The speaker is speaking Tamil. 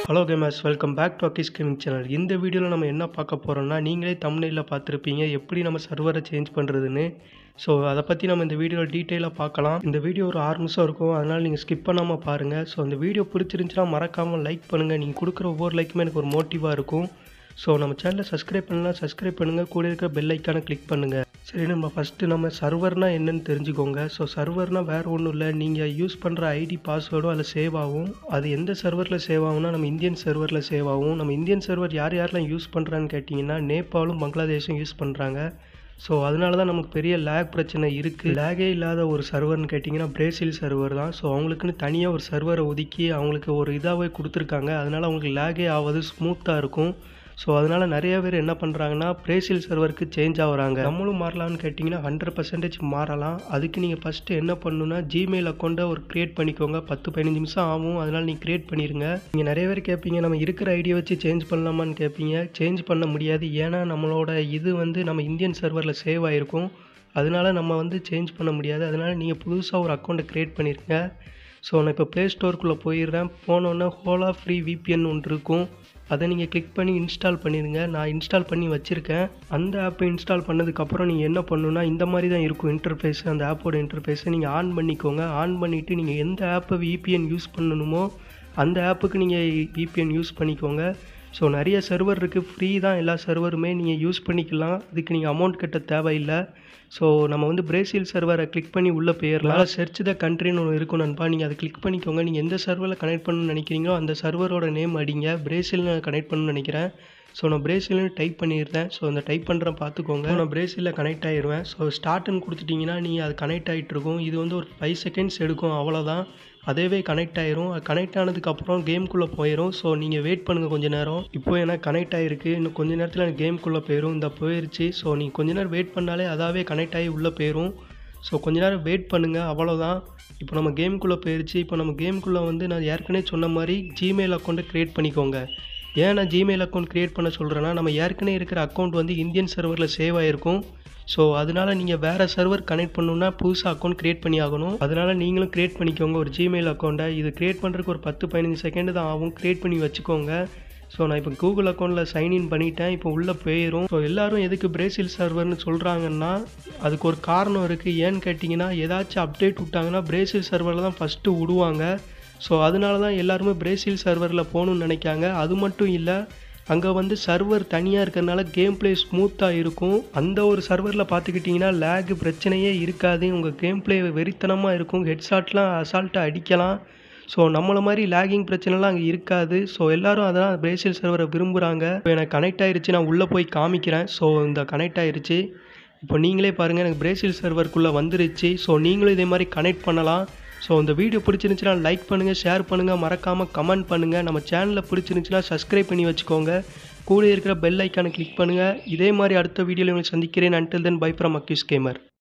hello gamers welcome back to Akkis gaming channel இந்த வீடியோவில் நம்ம என்ன பார்க்க போகிறோம்னா நீங்களே தமிழில் பார்த்துருப்பீங்க எப்படி நம்ம சர்வரை சேஞ்ச் பண்ணுறதுன்னு ஸோ அதை பற்றி நம்ம இந்த வீடியோவில் டீட்டெயிலாக பார்க்கலாம் இந்த வீடியோ ஒரு ஆறு நிமிஷம் இருக்கும் அதனால் நீங்கள் ஸ்கிப் பண்ணாமல் பாருங்கள் ஸோ அந்த வீடியோ பிடிச்சிருந்துச்சுன்னா மறக்காமல் லைக் பண்ணுங்கள் நீங்கள் கொடுக்குற ஒவ்வொரு லைக்குமே எனக்கு ஒரு மோட்டிவாக இருக்கும் ஸோ நம்ம சேனலை சப்ஸ்கிரைப் பண்ணலாம் சப்ஸ்கிரைப் பண்ணுங்கள் கூட இருக்கிற பெல் ஐக்கானை கிளிக் பண்ணுங்கள் சரி நம்ம ஃபஸ்ட்டு நம்ம சர்வர்னா என்னன்னு தெரிஞ்சுக்கோங்க ஸோ சர்வர்னால் வேறு ஒன்றும் இல்லை நீங்கள் யூஸ் பண்ணுற ஐடி பாஸ்வேர்டும் அதில் சேவ் ஆகும் அது எந்த சர்வரில் சேவ் ஆகும்னா நம்ம இந்தியன் சர்வரில் சேவ் ஆகும் நம்ம இந்தியன் சர்வர் யார் யாரெல்லாம் யூஸ் பண்ணுறான்னு கேட்டிங்கன்னா நேபாளும் பங்களாதேஷும் யூஸ் பண்ணுறாங்க ஸோ அதனால தான் நமக்கு பெரிய லேக் பிரச்சனை இருக்குது லேகே இல்லாத ஒரு சர்வர்னு கேட்டிங்கன்னா பிரேசில் சர்வர் தான் ஸோ அவங்களுக்குன்னு தனியாக ஒரு சர்வரை ஒதுக்கி அவங்களுக்கு ஒரு இதாகவே கொடுத்துருக்காங்க அதனால் அவங்களுக்கு லேகே ஆவது ஸ்மூத்தாக இருக்கும் ஸோ அதனால் நிறைய பேர் என்ன பண்ணுறாங்கன்னா பிரேசில் சர்வருக்கு சேஞ்ச் ஆகுறாங்க நம்மளும் மாறலாம்னு கேட்டிங்கன்னா ஹண்ட்ரட் பர்சன்டேஜ் மாறலாம் அதுக்கு நீங்கள் ஃபஸ்ட்டு என்ன பண்ணணும்னா ஜிமெயில் அக்கௌண்ட்டை ஒரு க்ரியேட் பண்ணிக்கோங்க பத்து பதினஞ்சு நிமிஷம் ஆகும் அதனால் நீங்கள் க்ரியேட் பண்ணிடுங்க நீங்கள் நிறைய பேர் கேட்பீங்க நம்ம இருக்கிற ஐடியா வச்சு சேஞ்ச் பண்ணலாமான்னு கேட்பீங்க சேஞ்ச் பண்ண முடியாது ஏன்னா நம்மளோட இது வந்து நம்ம இந்தியன் சர்வரில் சேவ் ஆகிருக்கும் அதனால நம்ம வந்து சேஞ்ச் பண்ண முடியாது அதனால் நீங்கள் புதுசாக ஒரு அக்கௌண்ட்டை க்ரியேட் பண்ணிருங்க ஸோ நான் இப்போ ப்ளே ஸ்டோருக்குள்ளே போயிடுறேன் போனோன்னே ஹோலா ஃப்ரீ விபிஎன் ஒன்று இருக்கும் அதை நீங்கள் கிளிக் பண்ணி இன்ஸ்டால் பண்ணிடுங்க நான் இன்ஸ்டால் பண்ணி வச்சுருக்கேன் அந்த ஆப்பை இன்ஸ்டால் பண்ணதுக்கப்புறம் நீங்கள் என்ன பண்ணணுன்னா இந்த மாதிரி தான் இருக்கும் இன்டர்ஃபேஸ் அந்த ஆப்போட இன்டர்ஃபேஸை நீங்கள் ஆன் பண்ணிக்கோங்க ஆன் பண்ணிவிட்டு நீங்கள் எந்த ஆப்பை விபிஎன் யூஸ் பண்ணணுமோ அந்த ஆப்புக்கு நீங்கள் விபிஎன் யூஸ் பண்ணிக்கோங்க ஸோ நிறைய சர்வர் இருக்குது ஃப்ரீ தான் எல்லா சர்வருமே நீங்கள் யூஸ் பண்ணிக்கலாம் அதுக்கு நீங்கள் அமௌண்ட் கட்ட தேவையில்லை ஸோ நம்ம வந்து பிரேசில் சர்வரை கிளிக் பண்ணி உள்ளே போயிடலாம் செர்ச் த கண்ட்ரின்னு ஒன்று இருக்கும் நண்பா நீங்கள் அதை கிளிக் பண்ணிக்கோங்க நீங்கள் எந்த சர்வரில் கனெக்ட் பண்ணணும்னு நினைக்கிறீங்களோ அந்த சர்வரோட நேம் அடிங்க பிரேசில் நான் கனெக்ட் பண்ணணும்னு நினைக்கிறேன் ஸோ நான் பிரேசில்னு டைப் பண்ணியிருந்தேன் ஸோ அந்த டைப் பண்ணுறேன் பார்த்துக்கோங்க நான் பிரேசிலில் கனெக்ட் ஆயிடுவேன் ஸோ ஸ்டார்ட்னு கொடுத்துட்டிங்கன்னா நீங்கள் அது கனெக்ட் ஆகிட்டு இருக்கும் இது வந்து ஒரு ஃபைவ் செகண்ட்ஸ் எடுக்கும் அவ்வளோதான் அதேவே கனெக்ட் ஆயிரும் கனெக்ட் ஆனதுக்கப்புறம் கேம்குள்ளே போயிடும் ஸோ நீங்கள் வெயிட் பண்ணுங்கள் கொஞ்சம் நேரம் இப்போ எனக்கு கனெக்ட் ஆகிருக்கு இன்னும் கொஞ்ச நேரத்தில் எனக்கு கேம்குள்ளே போயிடும் இந்த போயிருச்சு ஸோ நீங்கள் கொஞ்ச நேரம் வெயிட் பண்ணாலே அதாவே கனெக்ட் ஆகி உள்ளே போயிடும் ஸோ கொஞ்ச நேரம் வெயிட் பண்ணுங்கள் அவ்வளோதான் இப்போ நம்ம கேம்குள்ளே போயிருச்சு இப்போ நம்ம கேம்குள்ளே வந்து நான் ஏற்கனவே சொன்ன மாதிரி ஜிமெயில் அக்கௌண்ட்டை க்ரியேட் பண்ணிக்கோங்க ஏன் நான் ஜிமெயில் அக்கௌண்ட் க்ரியேட் பண்ண சொல்கிறேன்னா நம்ம ஏற்கனவே இருக்கிற அக்கௌண்ட் வந்து இந்தியன் சர்வரில் சேவ் ஆகிருக்கும் ஸோ அதனால் நீங்கள் வேறு சர்வர் கனெக்ட் பண்ணணுன்னா புதுசாக அக்கௌண்ட் க்ரியேட் பண்ணி ஆகணும் அதனால் நீங்களும் க்ரியேட் பண்ணிக்கோங்க ஒரு ஜிமெயில் அக்கௌண்ட்டை இது க்ரியேட் பண்ணுறதுக்கு ஒரு பத்து பதினஞ்சு செகண்ட் தான் ஆகும் க்ரியேட் பண்ணி வச்சுக்கோங்க ஸோ நான் இப்போ கூகுள் அக்கௌண்ட்டில் சைன்இன் பண்ணிட்டேன் இப்போ உள்ளே போயிடும் ஸோ எல்லோரும் எதுக்கு பிரேசில் சர்வர்னு சொல்கிறாங்கன்னா அதுக்கு ஒரு காரணம் இருக்குது ஏன்னு கேட்டிங்கன்னா ஏதாச்சும் அப்டேட் விட்டாங்கன்னா பிரேசில் சர்வரில் தான் ஃபஸ்ட்டு விடுவாங்க ஸோ அதனால தான் எல்லாருமே பிரேசில் சர்வரில் போகணுன்னு நினைக்காங்க அது மட்டும் இல்லை அங்கே வந்து சர்வர் தனியாக இருக்கிறதுனால கேம் பிளே ஸ்மூத்தாக இருக்கும் அந்த ஒரு சர்வரில் பார்த்துக்கிட்டிங்கன்னா லேக் பிரச்சனையே இருக்காது உங்கள் கேம் பிளே வெறித்தனமாக இருக்கும் ஹெட்ஷாட்லாம் அசால்ட்டாக அடிக்கலாம் ஸோ நம்மளை மாதிரி லேகிங் பிரச்சனைலாம் அங்கே இருக்காது ஸோ எல்லோரும் அதான் பிரேசில் சர்வரை விரும்புகிறாங்க இப்போ எனக்கு கனெக்ட் ஆயிருச்சு நான் உள்ளே போய் காமிக்கிறேன் ஸோ இந்த கனெக்ட் ஆயிருச்சு இப்போ நீங்களே பாருங்கள் எனக்கு பிரேசில் சர்வருக்குள்ளே வந்துருச்சு ஸோ நீங்களும் இதே மாதிரி கனெக்ட் பண்ணலாம் ஸோ இந்த வீடியோ பிடிச்சிருந்துச்சுன்னா லைக் பண்ணுங்கள் ஷேர் பண்ணுங்கள் மறக்காமல் கமெண்ட் பண்ணுங்கள் நம்ம சேனலில் பிடிச்சிருந்துச்சுன்னா சப்ஸ்கிரைப் பண்ணி வச்சுக்கோங்க கூட இருக்கிற பெல் ஐக்கானை கிளிக் பண்ணுங்கள் இதே மாதிரி அடுத்த வீடியோவில் உங்களை சந்திக்கிறேன் until then bye from Akkis gamer